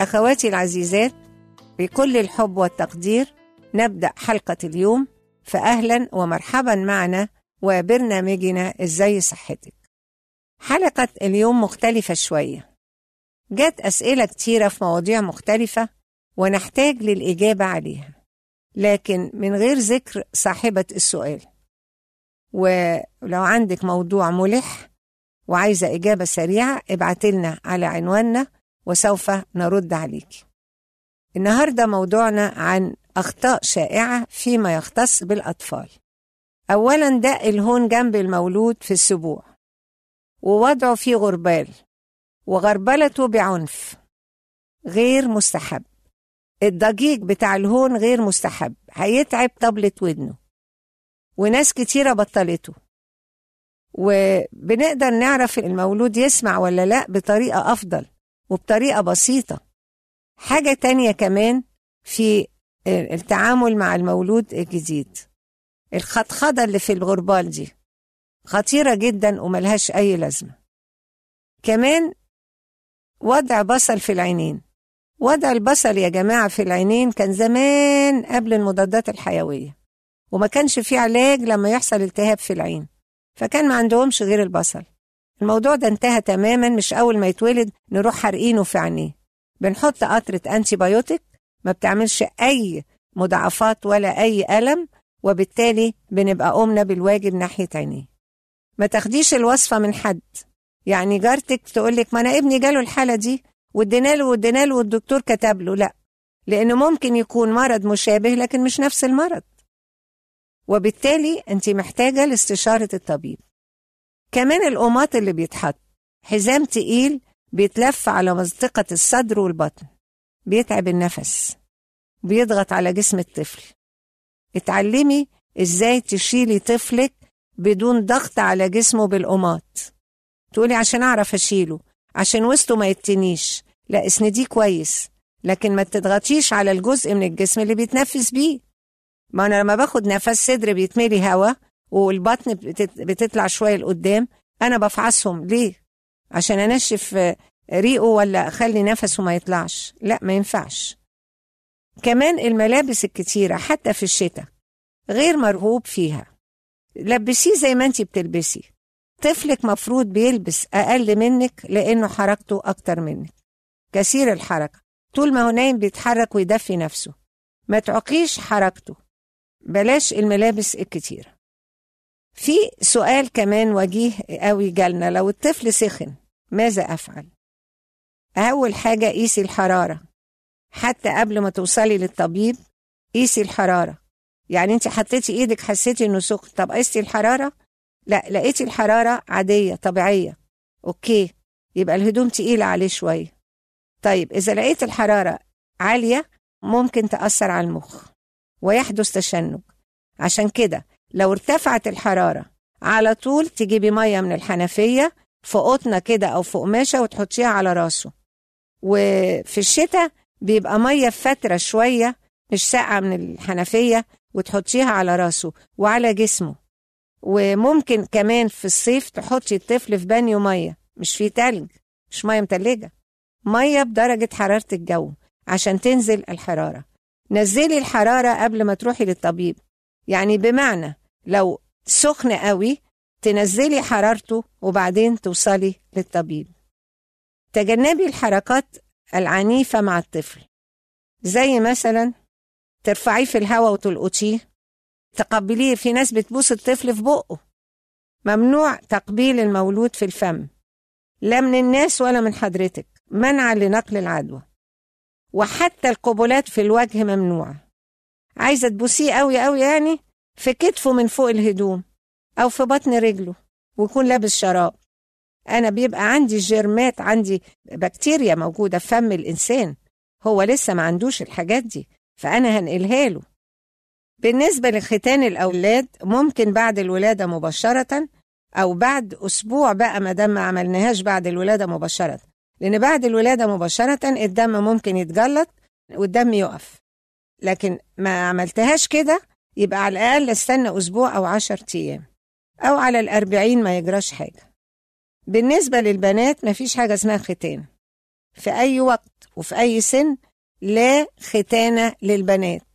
أخواتي العزيزات بكل الحب والتقدير نبدأ حلقة اليوم فأهلا ومرحبا معنا وبرنامجنا إزاي صحتك حلقة اليوم مختلفة شوية جت أسئلة كتيرة في مواضيع مختلفة ونحتاج للإجابة عليها لكن من غير ذكر صاحبة السؤال ولو عندك موضوع ملح وعايزة إجابة سريعة ابعتلنا على عنواننا وسوف نرد عليك النهاردة موضوعنا عن أخطاء شائعة فيما يختص بالأطفال أولا دق الهون جنب المولود في السبوع ووضعه في غربال وغربلته بعنف غير مستحب الضجيج بتاع الهون غير مستحب هيتعب طبلة ودنه وناس كتيرة بطلته وبنقدر نعرف المولود يسمع ولا لا بطريقة أفضل وبطريقة بسيطة حاجة تانية كمان في التعامل مع المولود الجديد الخطخضة اللي في الغربال دي خطيرة جدا وملهاش أي لازمة كمان وضع بصل في العينين وضع البصل يا جماعة في العينين كان زمان قبل المضادات الحيوية وما كانش فيه علاج لما يحصل التهاب في العين فكان ما عندهمش غير البصل الموضوع ده انتهى تماما مش أول ما يتولد نروح حارقينه في عينيه بنحط قطرة أنتي بايوتيك ما بتعملش أي مضاعفات ولا أي ألم وبالتالي بنبقى قمنا بالواجب ناحية عينيه ما تاخديش الوصفة من حد يعني جارتك تقولك ما أنا ابني جاله الحالة دي وادينا له وادينا له والدكتور كتب له لا لأنه ممكن يكون مرض مشابه لكن مش نفس المرض وبالتالي أنت محتاجة لاستشارة الطبيب كمان القماط اللي بيتحط حزام تقيل بيتلف على منطقة الصدر والبطن بيتعب النفس بيضغط على جسم الطفل اتعلمي ازاي تشيلي طفلك بدون ضغط على جسمه بالقماط تقولي عشان اعرف اشيله عشان وسطه ما يتنيش لا اسنديه كويس لكن ما تضغطيش على الجزء من الجسم اللي بيتنفس بيه ما انا لما باخد نفس صدر بيتملي هوا والبطن بتطلع شويه لقدام انا بفعصهم ليه عشان انشف ريقه ولا اخلي نفسه ما يطلعش لا ما ينفعش كمان الملابس الكتيره حتى في الشتاء غير مرغوب فيها لبسيه زي ما انت بتلبسي طفلك مفروض بيلبس اقل منك لانه حركته اكتر منك كثير الحركه طول ما هو نايم بيتحرك ويدفي نفسه ما تعقيش حركته بلاش الملابس الكتيره في سؤال كمان وجيه قوي جالنا لو الطفل سخن ماذا أفعل؟ أول حاجة قيسي الحرارة حتى قبل ما توصلي للطبيب قيسي الحرارة يعني انت حطيتي ايدك حسيتي انه سخن طب قيستي الحرارة؟ لا لقيتي الحرارة عادية طبيعية اوكي يبقى الهدوم تقيلة عليه شوية طيب إذا لقيت الحرارة عالية ممكن تأثر على المخ ويحدث تشنج عشان كده لو ارتفعت الحرارة على طول تجيبي مية من الحنفية في قطنة كده أو في قماشة وتحطيها على راسه وفي الشتاء بيبقى مية فترة شوية مش ساقعة من الحنفية وتحطيها على راسه وعلى جسمه وممكن كمان في الصيف تحطي الطفل في بانيو مية مش فيه تلج مش مية متلجة مية بدرجة حرارة الجو عشان تنزل الحرارة نزلي الحرارة قبل ما تروحي للطبيب يعني بمعنى لو سخن قوي تنزلي حرارته وبعدين توصلي للطبيب تجنبي الحركات العنيفة مع الطفل زي مثلا ترفعيه في الهواء وتلقطيه تقبليه في ناس بتبوس الطفل في بقه ممنوع تقبيل المولود في الفم لا من الناس ولا من حضرتك منعا لنقل العدوى وحتى القبلات في الوجه ممنوعة عايزة تبوسيه قوي قوي يعني في كتفه من فوق الهدوم أو في بطن رجله ويكون لابس شراب أنا بيبقى عندي جيرمات عندي بكتيريا موجودة في فم الإنسان هو لسه ما عندوش الحاجات دي فأنا هنقلها له بالنسبة لختان الأولاد ممكن بعد الولادة مباشرة أو بعد أسبوع بقى ما دام ما عملناهاش بعد الولادة مباشرة لأن بعد الولادة مباشرة الدم ممكن يتجلط والدم يقف لكن ما عملتهاش كده يبقى على الأقل استنى أسبوع أو عشر أيام أو على الأربعين ما يجراش حاجة بالنسبة للبنات ما فيش حاجة اسمها ختان في أي وقت وفي أي سن لا ختانة للبنات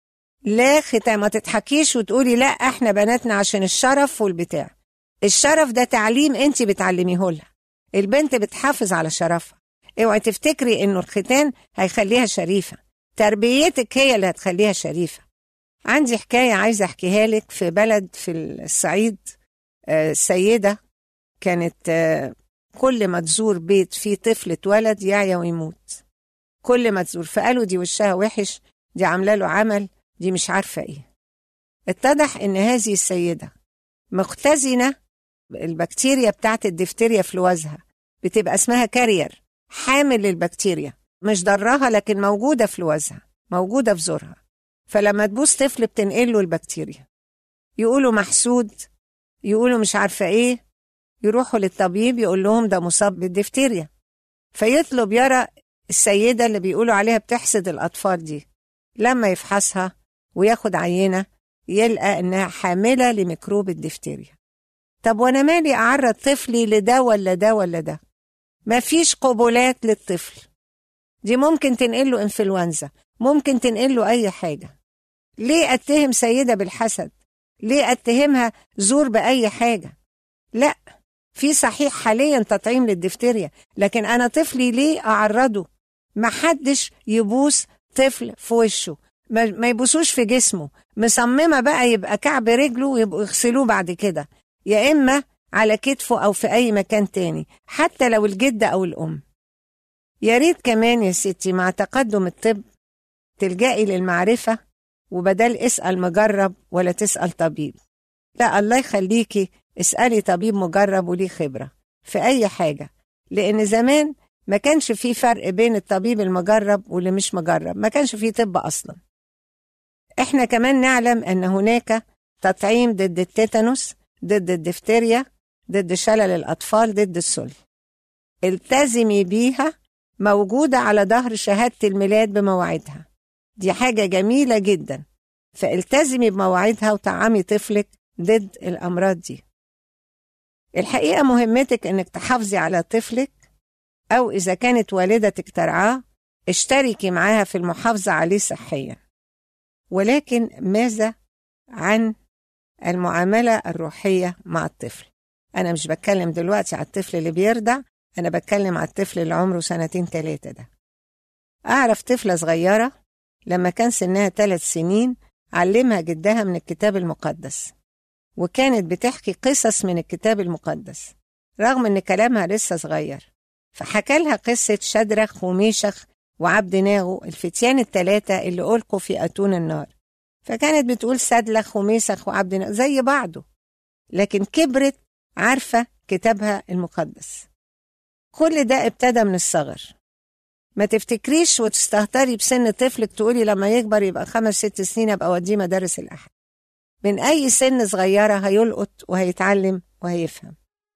لا ختان ما تضحكيش وتقولي لا احنا بناتنا عشان الشرف والبتاع الشرف ده تعليم انت بتعلميه لها البنت بتحافظ على شرفها اوعي تفتكري انه الختان هيخليها شريفة تربيتك هي اللي هتخليها شريفة عندي حكاية عايزة احكيها لك في بلد في الصعيد آه، سيدة كانت آه، كل ما تزور بيت فيه طفل اتولد يعيا ويموت كل ما تزور فقالوا دي وشها وحش دي عامله له عمل دي مش عارفه ايه اتضح ان هذه السيده مختزنه البكتيريا بتاعت الدفتيريا في لوازها بتبقى اسمها كارير حامل للبكتيريا مش ضراها لكن موجوده في لوازها موجوده في زورها فلما تبوس طفل بتنقل له البكتيريا يقولوا محسود يقولوا مش عارفه ايه يروحوا للطبيب يقول لهم ده مصاب بالدفتيريا فيطلب يرى السيدة اللي بيقولوا عليها بتحسد الأطفال دي لما يفحصها وياخد عينة يلقى إنها حاملة لميكروب الدفتيريا طب وأنا مالي أعرض طفلي لده ولا ده ولا ده مفيش قبولات للطفل دي ممكن تنقله انفلونزا ممكن تنقله أي حاجة ليه أتهم سيدة بالحسد ليه أتهمها زور بأي حاجة لا في صحيح حاليا تطعيم للدفتيريا لكن أنا طفلي ليه أعرضه محدش يبوس طفل في وشه ما ما يبوسوش في جسمه مصممة بقى يبقى كعب رجله ويبقوا يغسلوه بعد كده يا إما على كتفه أو في أي مكان تاني حتى لو الجدة أو الأم يا ريت كمان يا ستي مع تقدم الطب تلجئي للمعرفة وبدل اسأل مجرب ولا تسأل طبيب لا الله يخليكي اسألي طبيب مجرب وليه خبرة في أي حاجة لأن زمان ما كانش في فرق بين الطبيب المجرب واللي مش مجرب ما كانش في طب أصلا احنا كمان نعلم أن هناك تطعيم ضد التيتانوس ضد الدفتيريا ضد شلل الأطفال ضد السل التزمي بيها موجودة على ظهر شهادة الميلاد بمواعيدها دي حاجة جميلة جدا فالتزمي بمواعيدها وطعمي طفلك ضد الأمراض دي الحقيقة مهمتك إنك تحافظي على طفلك أو إذا كانت والدتك ترعاه اشتركي معاها في المحافظة عليه صحيا ولكن ماذا عن المعاملة الروحية مع الطفل أنا مش بتكلم دلوقتي على الطفل اللي بيرضع أنا بتكلم على الطفل اللي عمره سنتين تلاتة ده أعرف طفلة صغيرة لما كان سنها ثلاث سنين علمها جدها من الكتاب المقدس وكانت بتحكي قصص من الكتاب المقدس رغم ان كلامها لسه صغير فحكى لها قصة شدرخ وميشخ وعبد ناغو الفتيان التلاتة اللي ألقوا في أتون النار فكانت بتقول سدلخ وميسخ وعبد ناغو زي بعضه لكن كبرت عارفة كتابها المقدس كل ده ابتدى من الصغر ما تفتكريش وتستهتري بسن طفلك تقولي لما يكبر يبقى خمس ست سنين ابقى اوديه مدارس الاحد من اي سن صغيره هيلقط وهيتعلم وهيفهم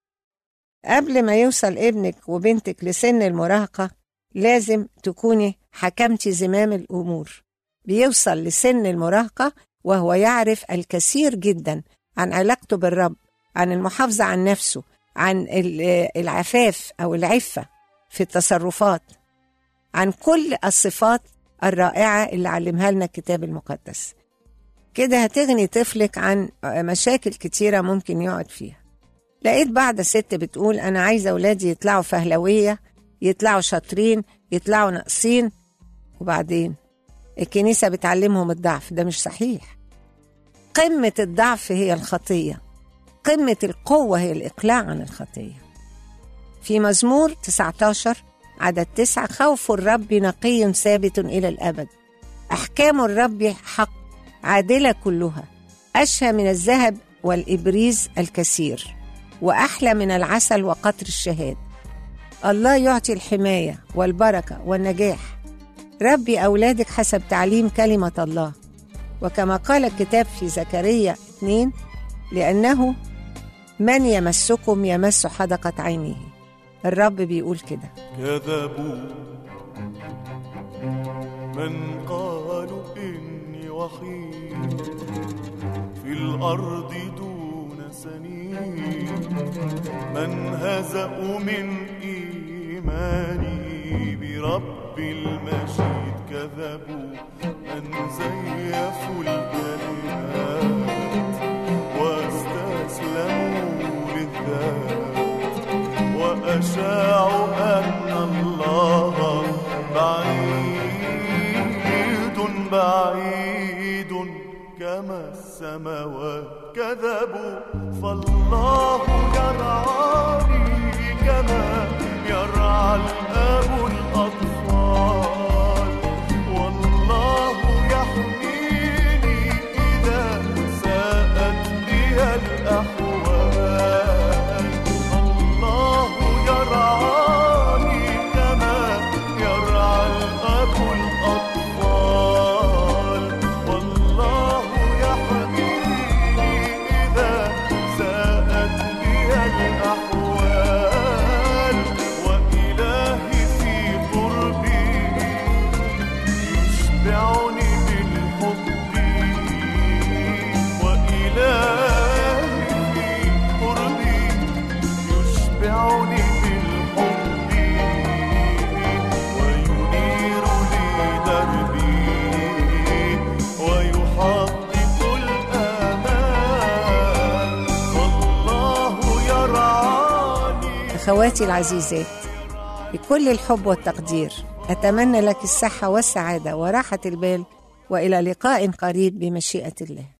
قبل ما يوصل ابنك وبنتك لسن المراهقه لازم تكوني حكمتي زمام الامور بيوصل لسن المراهقه وهو يعرف الكثير جدا عن علاقته بالرب عن المحافظه عن نفسه عن العفاف او العفه في التصرفات عن كل الصفات الرائعة اللي علمها لنا الكتاب المقدس كده هتغني طفلك عن مشاكل كتيرة ممكن يقعد فيها لقيت بعض ست بتقول أنا عايزة أولادي يطلعوا فهلوية يطلعوا شاطرين يطلعوا ناقصين وبعدين الكنيسة بتعلمهم الضعف ده مش صحيح قمة الضعف هي الخطية قمة القوة هي الإقلاع عن الخطية في مزمور 19 عدد تسعة خوف الرب نقي ثابت إلى الأبد أحكام الرب حق عادلة كلها أشهى من الذهب والإبريز الكثير وأحلى من العسل وقطر الشهاد الله يعطي الحماية والبركة والنجاح ربي أولادك حسب تعليم كلمة الله وكما قال الكتاب في زكريا 2 لأنه من يمسكم يمس حدقة عينه الرب بيقول كده كذبوا من قالوا إني وحيد في الأرض دون سنين من هزأوا من إيماني رب المجيد كذبوا أن زيفوا الكلمات واستسلموا للذات وأشاعوا أن الله بعيد بعيد كما السماوات كذبوا فالله يرعاني كما يرعى الأب الأطفال والله يحميني إذا ساءت بي الأحوال الله يرعاني كما يرعى الأب الأطفال والله يحميني إذا ساءت بي الأحوال وإلهي في قربي يشبعني بالحب وإلهي في قربي يشبعني بالحب وينير لي دربي ويحقق الآمال والله يرعاني أخواتي العزيزات بكل الحب والتقدير أتمنى لك الصحة والسعادة وراحة البال وإلى لقاء قريب بمشيئة الله